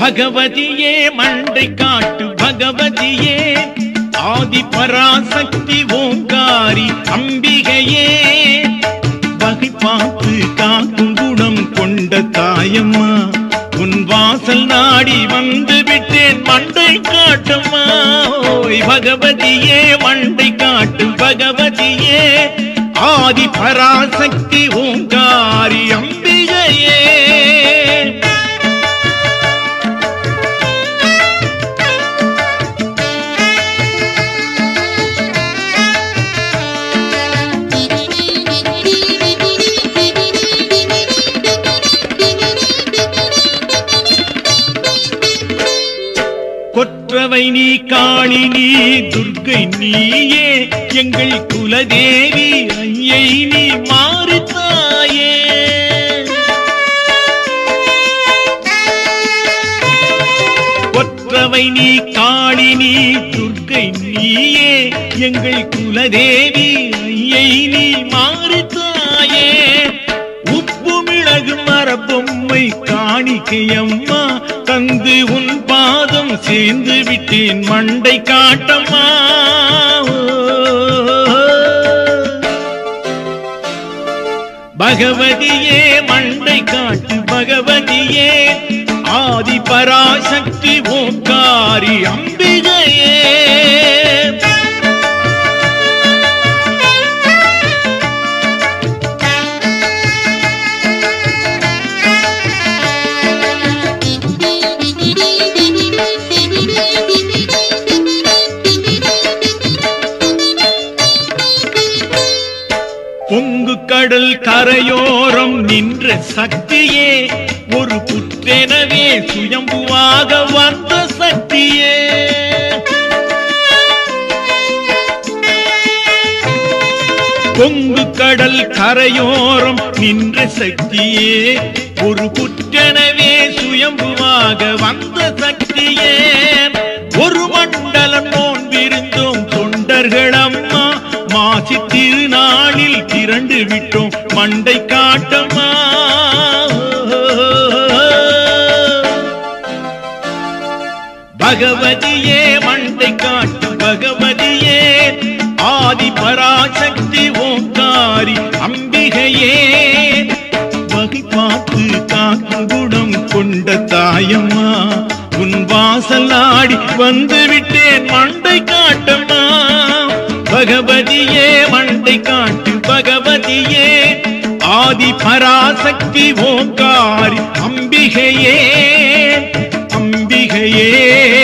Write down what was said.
பகவதியே மண்டை காட்டு பகவதியே ஆதி பராசக்தி ஓங்காரி அம்பிகையே வகை பார்த்து காக்கும் குணம் கொண்ட தாயம்மா உன் வாசல் நாடி வந்து விட்டேன் மண்டை காட்டம்மா ஓய் பகவதியே மண்டை காட்டு பகவதியே ஆதி பராசக்தி ஓங்காரி அம்பிகையே கொற்றவை நீ காளி நீ துர்க்கை நீயே எங்கள் குலதேவி ஐயை நீ மாறுத்தாயே கொற்றவை நீ காளி நீ துர்க்கை நீயே எங்கள் குலதேவி ஐயை நீ மாறுத்தாயே உப்பு மிளகு மரபொம்மை காணிக்கையம்மா தந்து உன் பாதம் சேர்ந்து விட்டேன் மண்டை காட்டம்மா பகவதியே மண்டை காட்டு பகவதியே ஆதி பராசக்தி ஓங்காரி அம்பிகையே பொங்கு கடல் கரையோரம் நின்ற சக்தியே ஒரு புற்றெனவே சுயம்புவாக வந்த சக்தியே பொங்கு கடல் கரையோரம் நின்ற சக்தியே ஒரு புற்றெனவே சுயம்புவாக வந்த சக்தியே ஒரு மண்டலம் நோன்பிருந்தோம் தொண்டர்கள் அம்மா மாசி திருநாளில் திரண்டு விட்டோம் மண்டை காட்டம்மா பகவதியே மண்டை காட்டு பகவதியே ஆதி பராசக்தி ஓங்காரி அம்பிகையே வகை பார்த்து காக்கும் குணம் கொண்ட தாயம்மா உன் வாசல் ஆடி வந்து விட்டேன் மண்டை காட்டம்மா பகவதியே மண்டை காட்டு பகவதியே ஆதி பராசக்தி ஓங்காரி அம்பிகையே அம்பிகையே